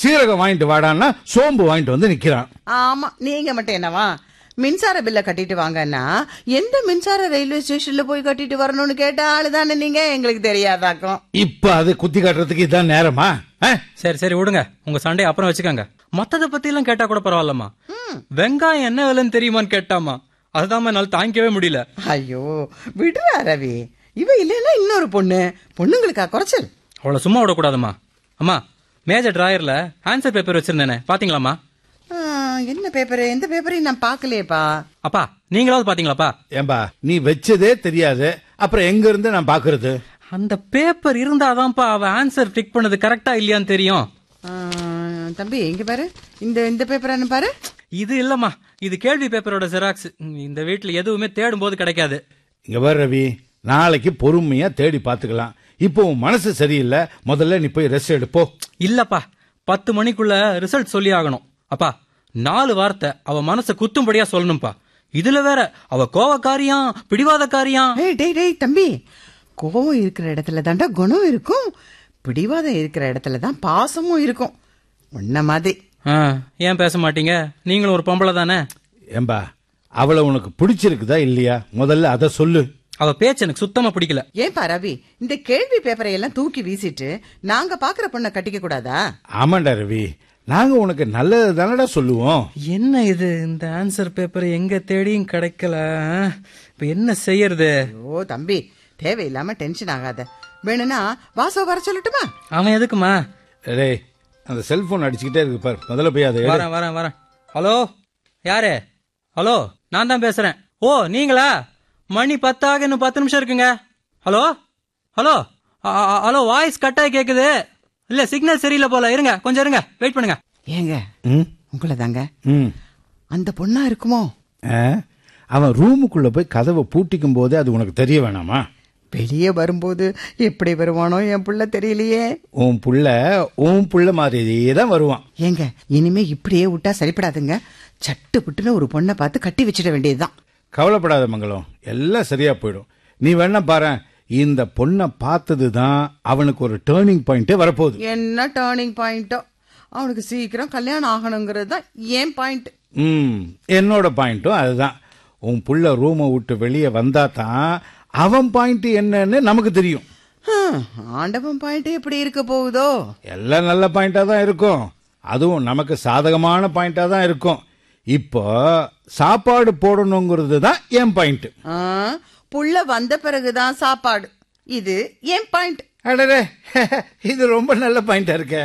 சீரகம் வாங்கிட்டு வாடான்னா சோம்பு வாங்கிட்டு வந்து நிக்கிறான் ஆமா நீங்க மட்டும் என்னவா மின்சார பில்ல கட்டிட்டு வாங்கன்னா எந்த மின்சார ரயில்வே ஸ்டேஷன்ல போய் கட்டிட்டு வரணும்னு கேட்ட ஆளுதானே நீங்க எங்களுக்கு தெரியாதாக்கும் இப்ப அது குத்தி காட்டுறதுக்கு இதான் நேரமா ஆ? சரி சரி விடுங்க உங்க சண்டையை அப்புறம் வச்சுக்கோங்க மத்தத பத்தி எல்லாம் கேட்டா கூட பரவாயில்லம்மா வெங்காயம் என்ன விலைன்னு தெரியுமான்னு கேட்டாமா அதுதான் என்னால தாங்கிக்கவே முடியல ஐயோ விடுறா ரவி இவ இல்லைன்னா இன்னொரு பொண்ணு பொண்ணுங்களுக்கா குறைச்சல் அவளை சும்மா விடக்கூடாதும்மா அம்மா மேஜர் டிராயர்ல ஆன்சர் பேப்பர் வச்சிருந்தேனே பாத்தீங்களாம்மா ஆ, என்ன பேப்பர் எந்த பேப்பரையும் நான் பார்க்கலையேப்பா அப்பா நீங்களாவது பாத்தீங்களாப்பா ஏம்பா நீ வச்சதே தெரியாது அப்புறம் எங்க இருந்து நான் பாக்குறது அந்த பேப்பர் இருந்தாதான்ப்பா அவ ஆன்சர் டிக் பண்ணது கரெக்டா இல்லையான்னு தெரியும் ஆ, தம்பி இங்க பாரு இந்த இந்த பேப்பர் பாரு இது இல்லம்மா இது கேள்வி பேப்பரோட ஜெராக்ஸ் இந்த வீட்ல எதுவுமே தேடும் போது கிடைக்காது இங்க வர ரவி நாளைக்கு பொறுமையா தேடி பாத்துக்கலாம் இப்போ உன் மனசு சரியில்லை முதல்ல நீ போய் ரெஸ்ட் எடுப்போ இல்லப்பா பத்து மணிக்குள்ள ரிசல்ட் சொல்லி ஆகணும் அப்பா நாலு வார்த்தை அவ மனச குத்தும்படியா சொல்லணும்ப்பா இதுல வேற அவ கோவக்காரியாம் பிடிவாதக்காரியாம் ஏய் டேய் டேய் தம்பி கோவம் இருக்கிற இடத்துல தாண்டா குணம் இருக்கும் பிடிவாதம் இருக்கிற இடத்துல தான் பாசமும் இருக்கும் உன்ன மாதிரி ஆ, ஏன் பேச மாட்டீங்க நீங்களும் ஒரு பொம்பளை தானே ஏம்பா அவளை உனக்கு பிடிச்சிருக்குதா இல்லையா முதல்ல அதை சொல்லு அவ பேச்சு எனக்கு சுத்தமா பிடிக்கல ஏன்பா ரவி இந்த கேள்வி பேப்பரை எல்லாம் தூக்கி வீசிட்டு நாங்க பாக்குற பொண்ணை கட்டிக்க கூடாதா ஆமாண்டா ரவி நாங்க உனக்கு நல்லது தானடா சொல்லுவோம் என்ன இது இந்த ஆன்சர் பேப்பர் எங்க தேடியும் கிடைக்கல இப்ப என்ன செய்யறது ஐயோ தம்பி தேவையில்லாம டென்ஷன் ஆகாத வேணும்னா வாசோ வர சொல்லட்டுமா அவன் எதுக்குமா டேய் அந்த செல்போன் அடிச்சுக்கிட்டே இருக்கு பார் முதல்ல போய் அதை எடு. வரேன் வரேன் வரேன் ஹலோ யாரு ஹலோ நான் தான் பேசுறேன் ஓ நீங்களா மணி பத்தாக இன்னும் பத்து நிமிஷம் இருக்குங்க ஹலோ ஹலோ அ- அ- ஹலோ வாய்ஸ் கட்டாய் கேக்குது இல்ல சிக்னல் சரியில்லை போல இருங்க கொஞ்சம் இருங்க வெயிட் பண்ணுங்க ஏங்க ம் உங்களை தாங்க ம் அந்த பொண்ணா இருக்குமோ ஆ? அவன் ரூமுக்குள்ள போய் கதவை பூட்டிக்கும் போதே அது உனக்கு தெரிய வேணாமா வெளியே வரும்போது எப்படி வருவானோ என் புள்ள தெரியலையே உன் புள்ள உன் புள்ள மாதிரியே தான் வருவான் ஏங்க இனிமே இப்படியே விட்டா சரிப்படாதுங்க சட்டு புட்டுன்னு ஒரு பொண்ணை பார்த்து கட்டி வச்சிட வேண்டியதுதான் கவலைப்படாத மங்களம் எல்லாம் சரியா போயிடும் நீ வேணா பாரு இந்த பொண்ணை பார்த்தது தான் அவனுக்கு ஒரு டேர்னிங் பாயிண்டே வரப்போகுது என்ன டேர்னிங் பாயிண்டோ அவனுக்கு சீக்கிரம் கல்யாணம் ஆகணுங்கிறது தான் ஏன் பாயிண்ட் ம் என்னோட பாயிண்ட்டும் அதுதான் உன் புள்ள ரூமை விட்டு வெளியே வந்தா தான் அவன் பாயிண்ட் என்னன்னு நமக்கு தெரியும் ஆண்டவன் பாயிண்ட் எப்படி இருக்க போகுதோ எல்லாம் நல்ல பாயிண்டா தான் இருக்கும் அதுவும் நமக்கு சாதகமான பாயிண்டா தான் இருக்கும் இப்போ சாப்பாடு போடணுங்கிறது தான் என் பாயிண்ட் ஆ, புள்ள வந்த பிறகுதான் சாப்பாடு இது ஏன் பாயிண்ட் அடடே இது ரொம்ப நல்ல பாயிண்டா இருக்கே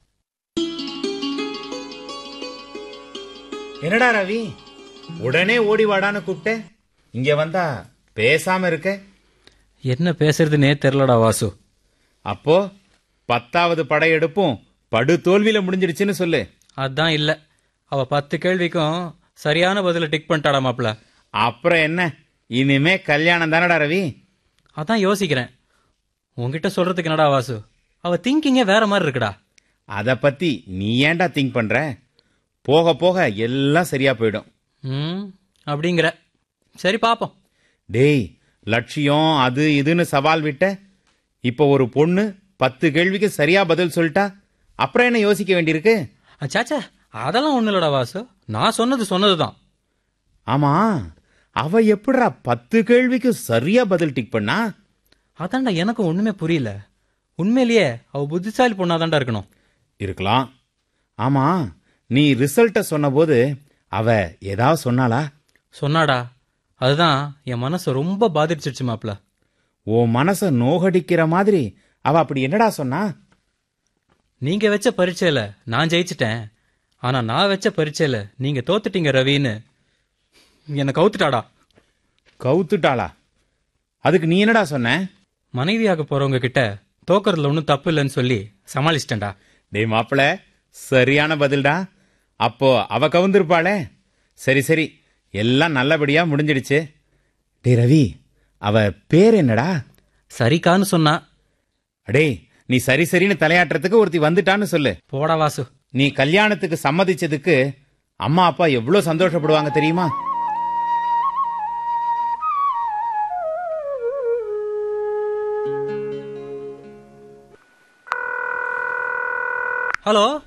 என்னடா ரவி உடனே ஓடி வாடான்னு கூப்பிட்ட இங்க வந்தா பேசாம இருக்க என்ன பேசுறதுன்னே தெரிலடா வாசு அப்போ பத்தாவது படையெடுப்பும் படு தோல்வியில முடிஞ்சிடுச்சுன்னு சொல்லு அதான் இல்ல அவ பத்து கேள்விக்கும் சரியான பதில டிக் பண்ணிட்டாடா மாப்ள அப்புறம் என்ன இனிமே கல்யாணம் தானடா ரவி அதான் யோசிக்கிறேன் உன்கிட்ட சொல்றதுக்கு என்னடா வாசு அவ திங்கிங்கே வேற மாதிரி இருக்குடா அத பத்தி நீ ஏன்டா திங்க் பண்ற போக போக எல்லாம் சரியா போயிடும் ம் அப்படிங்கிற சரி பாப்போம் டேய் லட்சியம் அது இதுன்னு சவால் விட்ட இப்போ ஒரு பொண்ணு பத்து கேள்விக்கு சரியா பதில் சொல்லிட்டா அப்புறம் என்ன யோசிக்க வேண்டியிருக்கு அச்சாச்சா அதெல்லாம் ஒண்ணு இல்லடா வாசு நான் சொன்னது சொன்னதுதான் ஆமா அவ எப்படிடா பத்து கேள்விக்கு சரியா பதில் டிக் பண்ணா அதான்டா எனக்கும் ஒண்ணுமே புரியல உண்மையிலேயே அவ புத்திசாலி பொண்ணாதான்டா இருக்கணும் இருக்கலாம் ஆமா நீ ரிசல்ட்ட சொன்னபோது அவ ஏதாவது சொன்னாளா சொன்னாடா அதுதான் என் மனசை ரொம்ப பாதிச்சிருச்சு மாப்ள உன் மனச நோகடிக்கிற மாதிரி அவ அப்படி என்னடா சொன்னா நீங்க வச்ச பரீட்சையில நான் ஜெயிச்சிட்டேன் ஆனா நான் வச்ச பரீட்சையில நீங்க தோத்துட்டீங்க ரவின்னு என்னை கவுத்துட்டாடா கவுத்துட்டாளா அதுக்கு நீ என்னடா சொன்ன மனைவியாக போறவங்க கிட்ட தோக்கறதுல ஒன்றும் தப்பு இல்லைன்னு சொல்லி சமாளிச்சிட்டேன்டா டேய் மாப்பிள சரியான பதில்டா அப்போ அவ கவுந்திருப்பாளே சரி சரி எல்லாம் நல்லபடியா முடிஞ்சிடுச்சு டேய் ரவி அவ பேர் என்னடா சரிக்கான்னு சொன்னா அடேய் நீ சரி சரின்னு தலையாட்டுறதுக்கு ஒருத்தி வந்துட்டான்னு சொல்லு போடா வாசு நீ கல்யாணத்துக்கு சம்மதிச்சதுக்கு அம்மா அப்பா எவ்வளவு சந்தோஷப்படுவாங்க தெரியுமா ஹலோ